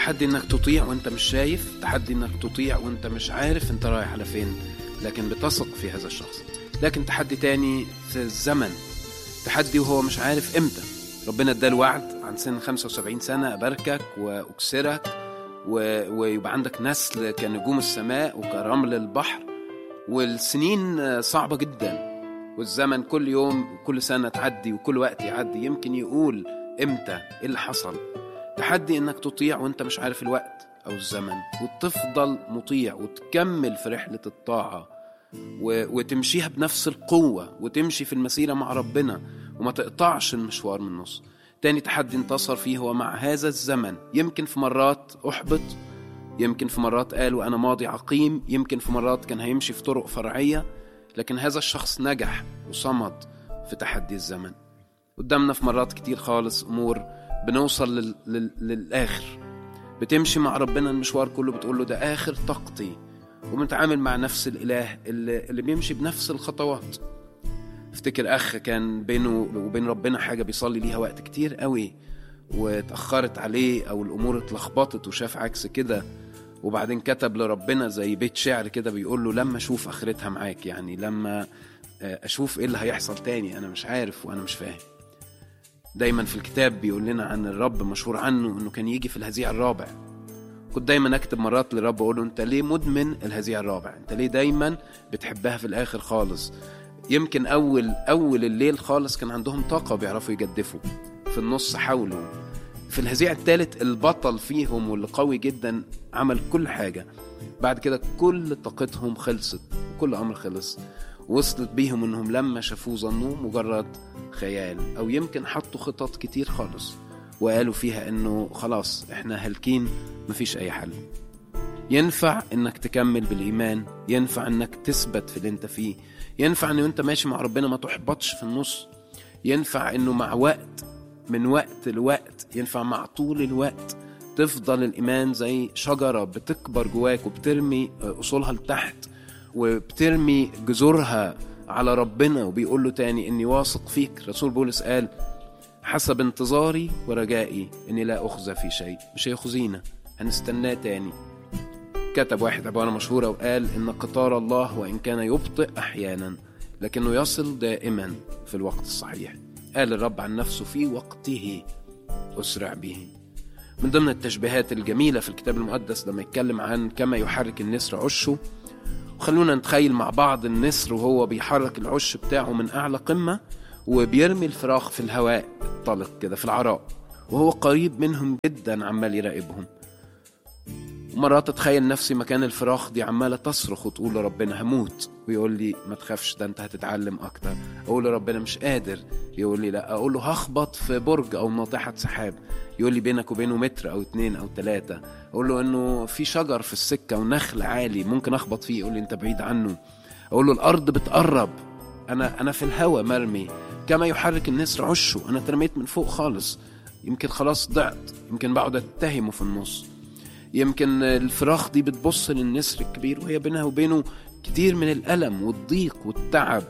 تحدي انك تطيع وانت مش شايف تحدي انك تطيع وانت مش عارف انت رايح على فين لكن بتثق في هذا الشخص لكن تحدي تاني في الزمن تحدي وهو مش عارف امتى ربنا اداله وعد عن سن 75 سنة أباركك وأكسرك و... ويبقى عندك نسل كنجوم السماء وكرمل البحر والسنين صعبة جدا والزمن كل يوم كل سنة تعدي وكل وقت يعدي يمكن يقول امتى ايه اللي حصل تحدي انك تطيع وانت مش عارف الوقت او الزمن وتفضل مطيع وتكمل في رحلة الطاعة و... وتمشيها بنفس القوة وتمشي في المسيرة مع ربنا وما تقطعش المشوار من النص تاني تحدي انتصر فيه هو مع هذا الزمن يمكن في مرات أحبط يمكن في مرات قال وأنا ماضي عقيم يمكن في مرات كان هيمشي في طرق فرعية لكن هذا الشخص نجح وصمد في تحدي الزمن قدامنا في مرات كتير خالص أمور بنوصل لل... لل... للآخر بتمشي مع ربنا المشوار كله بتقول له ده آخر طاقتي وبنتعامل مع نفس الإله اللي, اللي بيمشي بنفس الخطوات افتكر اخ كان بينه وبين ربنا حاجه بيصلي ليها وقت كتير قوي واتاخرت عليه او الامور اتلخبطت وشاف عكس كده وبعدين كتب لربنا زي بيت شعر كده بيقول له لما اشوف اخرتها معاك يعني لما اشوف ايه اللي هيحصل تاني انا مش عارف وانا مش فاهم دايما في الكتاب بيقول لنا عن الرب مشهور عنه انه كان يجي في الهزيع الرابع كنت دايما اكتب مرات للرب اقول له انت ليه مدمن الهزيع الرابع انت ليه دايما بتحبها في الاخر خالص يمكن اول اول الليل خالص كان عندهم طاقه بيعرفوا يجدفوا في النص حاولوا في الهزيع الثالث البطل فيهم واللي قوي جدا عمل كل حاجه بعد كده كل طاقتهم خلصت وكل امر خلص وصلت بيهم انهم لما شافوه ظنوه مجرد خيال او يمكن حطوا خطط كتير خالص وقالوا فيها انه خلاص احنا هالكين مفيش اي حل ينفع انك تكمل بالايمان ينفع انك تثبت في اللي انت فيه ينفع انه انت ماشي مع ربنا ما تحبطش في النص ينفع انه مع وقت من وقت لوقت ينفع مع طول الوقت تفضل الايمان زي شجره بتكبر جواك وبترمي اصولها لتحت وبترمي جذورها على ربنا وبيقول له تاني اني واثق فيك رسول بولس قال حسب انتظاري ورجائي اني لا اخزى في شيء مش هيخزينا هنستناه تاني كتب واحد عبارة مشهورة وقال إن قطار الله وإن كان يبطئ أحيانا لكنه يصل دائما في الوقت الصحيح قال الرب عن نفسه في وقته أسرع به من ضمن التشبيهات الجميلة في الكتاب المقدس لما يتكلم عن كما يحرك النسر عشه وخلونا نتخيل مع بعض النسر وهو بيحرك العش بتاعه من أعلى قمة وبيرمي الفراخ في الهواء الطلق كده في العراء وهو قريب منهم جدا عمال يراقبهم ومرات اتخيل نفسي مكان الفراخ دي عماله تصرخ وتقول لربنا هموت ويقول لي ما تخافش ده انت هتتعلم اكتر اقول لربنا مش قادر يقول لي لا اقول له هخبط في برج او ناطحه سحاب يقول لي بينك وبينه متر او اتنين او تلاتة اقول له انه في شجر في السكه ونخل عالي ممكن اخبط فيه يقول لي انت بعيد عنه اقول له الارض بتقرب انا انا في الهوا مرمي كما يحرك النسر عشه انا اترميت من فوق خالص يمكن خلاص ضعت يمكن بقعد اتهمه في النص يمكن الفراخ دي بتبص للنسر الكبير وهي بينها وبينه كتير من الألم والضيق والتعب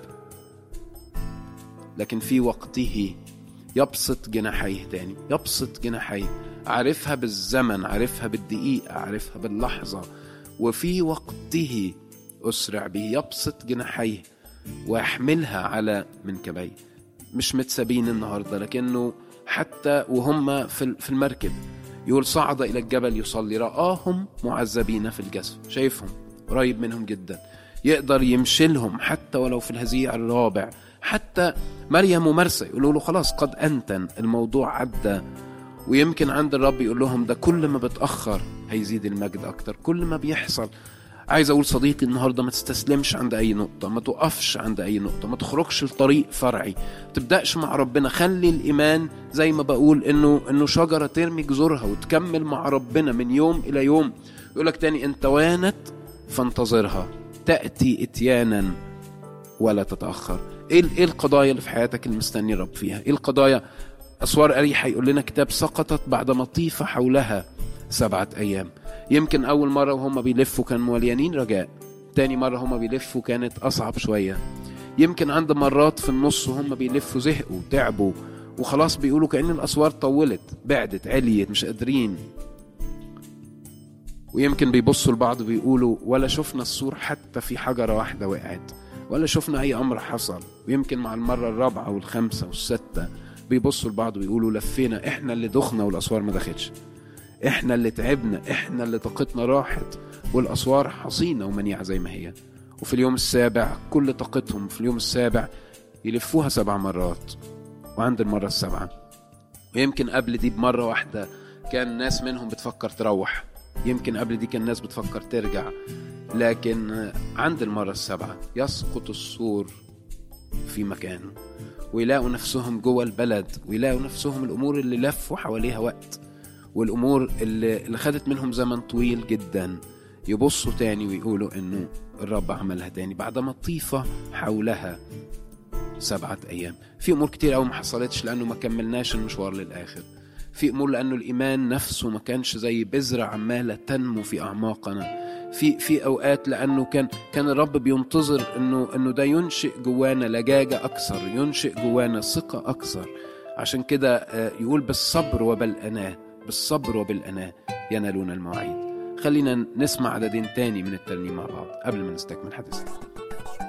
لكن في وقته يبسط جناحيه تاني يبسط جناحيه عارفها بالزمن عارفها بالدقيقة عارفها باللحظة وفي وقته أسرع به يبسط جناحيه ويحملها على منكبيه مش متسابين النهاردة لكنه حتى وهم في المركب يقول صعد إلى الجبل يصلي رآهم معذبين في الجسد شايفهم قريب منهم جدا يقدر يمشلهم حتى ولو في الهزيع الرابع حتى مريم ومرسى يقولوا له خلاص قد أنتن الموضوع عدى ويمكن عند الرب يقول لهم ده كل ما بتأخر هيزيد المجد أكتر كل ما بيحصل عايز اقول صديقي النهارده ما تستسلمش عند اي نقطه ما توقفش عند اي نقطه ما تخرجش لطريق فرعي ما تبداش مع ربنا خلي الايمان زي ما بقول انه انه شجره ترمي جذورها وتكمل مع ربنا من يوم الى يوم يقول لك تاني ان توانت فانتظرها تاتي اتيانا ولا تتاخر ايه ايه القضايا اللي في حياتك اللي مستني الرب فيها ايه القضايا اسوار اريحه يقول لنا كتاب سقطت بعد ما طيف حولها سبعه ايام يمكن أول مرة وهم بيلفوا كانوا مليانين رجاء تاني مرة هم بيلفوا كانت أصعب شوية يمكن عند مرات في النص وهم بيلفوا زهقوا تعبوا وخلاص بيقولوا كأن الأسوار طولت بعدت عليت مش قادرين ويمكن بيبصوا لبعض بيقولوا ولا شفنا السور حتى في حجرة واحدة وقعت ولا شفنا أي أمر حصل ويمكن مع المرة الرابعة والخامسة والستة بيبصوا لبعض ويقولوا لفينا إحنا اللي دخنا والأسوار ما دخلش إحنا اللي تعبنا إحنا اللي طاقتنا راحت والأسوار حصينة ومنيعة زي ما هي وفي اليوم السابع كل طاقتهم في اليوم السابع يلفوها سبع مرات وعند المرة السابعة ويمكن قبل دي بمرة واحدة كان ناس منهم بتفكر تروح يمكن قبل دي كان ناس بتفكر ترجع لكن عند المرة السابعة يسقط السور في مكانه ويلاقوا نفسهم جوه البلد ويلاقوا نفسهم الأمور اللي لفوا حواليها وقت والأمور اللي, اللي خدت منهم زمن طويل جدا يبصوا تاني ويقولوا إنه الرب عملها تاني بعدما طيف حولها سبعة أيام في أمور كتير أوي ما حصلتش لأنه ما كملناش المشوار للآخر في أمور لأنه الإيمان نفسه ما كانش زي بذرة عمالة تنمو في أعماقنا في في أوقات لأنه كان كان الرب بينتظر إنه إنه ده ينشئ جوانا لجاجة أكثر ينشئ جوانا ثقة أكثر عشان كده آه، يقول بالصبر وبالأناة بالصبر وبالأناة ينالون المواعيد خلينا نسمع عددين تاني من الترنيم مع بعض قبل ما نستكمل حديثنا